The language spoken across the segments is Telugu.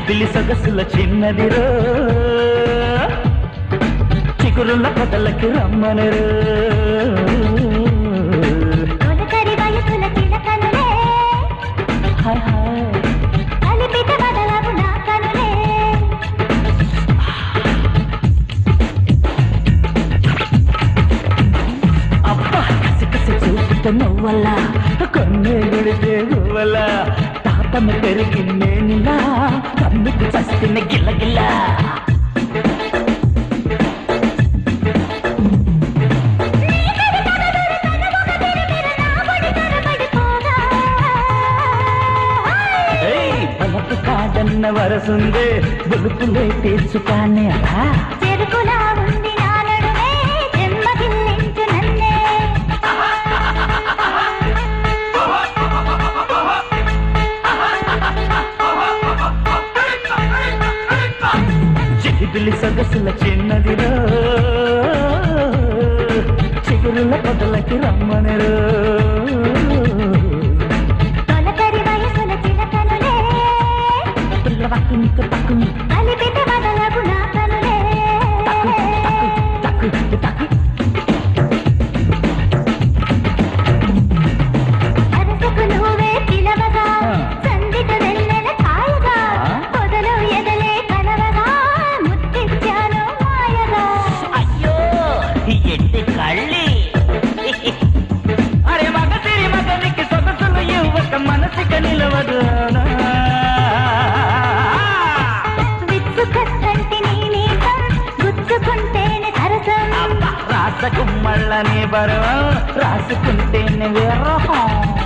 చిలిపిలి సొగసుల చిన్నదిరో చిగురుల కథలకి రమ్మనరు తొలకరి వయసుల చిలకనులే హాయ్ హాయ్ కలిపిత బదలవు నా కనులే అబ్బా కసి కసి చూపుత నువ్వల్ల కన్నే గుడితే గువ్వల తాపన పెరిగి నేనిలా కన్నుకు చస్తున్న గిల్ల ఏయ్ బలపు కాదన్న వరసుందే బులుపులే తీర్చుకానే అలా చెరుకులా ఉంది నా నడుమే చెమ్మగిల్లించు నన్నే చిలిపిలి సొగసుల చిన్నదిరో చిగురుల పొదలకి రమ్మనరు తొలకరి వయసుల చిలకనులే పిల్లవాకు తక్కువ కలిపిత బదలవు నా కనులే తక్కు తక్కు తక్కు తక్కు అరసకు నువ్వే పిలవగా ఆ. సందిట వెన్నెల ఛాయగా ఆ. పొదలు ఎదలే కలవగా ముత్తిచ్చాను మాయగా అయ్యో ఎట్టి కళ్ళి అరే మగ సిరి మగనికి సొగసులు ఇవ్వక మనసుక నిలవదు విచ్చుకట్టంటి నీ నీసం గుచ్చుకుంటేనే సరసం అబ్బా, రాసకుమ్మళ్ళని బరువం రాసుకుంటేనే విరహం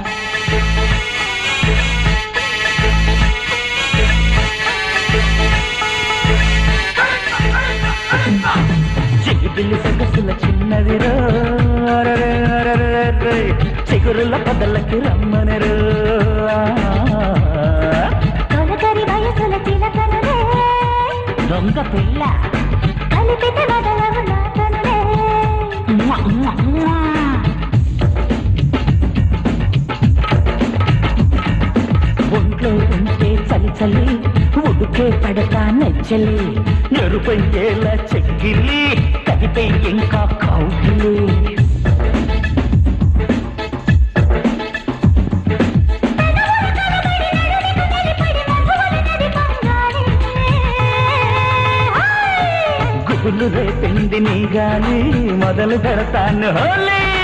చిగిపిల్లి సొగసుల చిన్నదిరో అరరే అరరే అరరే, చిగురుల పొదలకి రమ్మనరు తొలకరి వయసుల చిలకనులే దొంగ పిల్ల కలిపిత బదలవు నా కనులే మ్వా, మ్వా, మ్వా. ఒంట్లో ఉంటే చలి చలి ఉడుకే పడతా నెచ్చలి ఎరుపయ్యేలా చెక్కిలి కదిపే ఇంకా కౌగిలి గుబులు రేపింది నీ గాని మొదలు పెడతాను హోలీ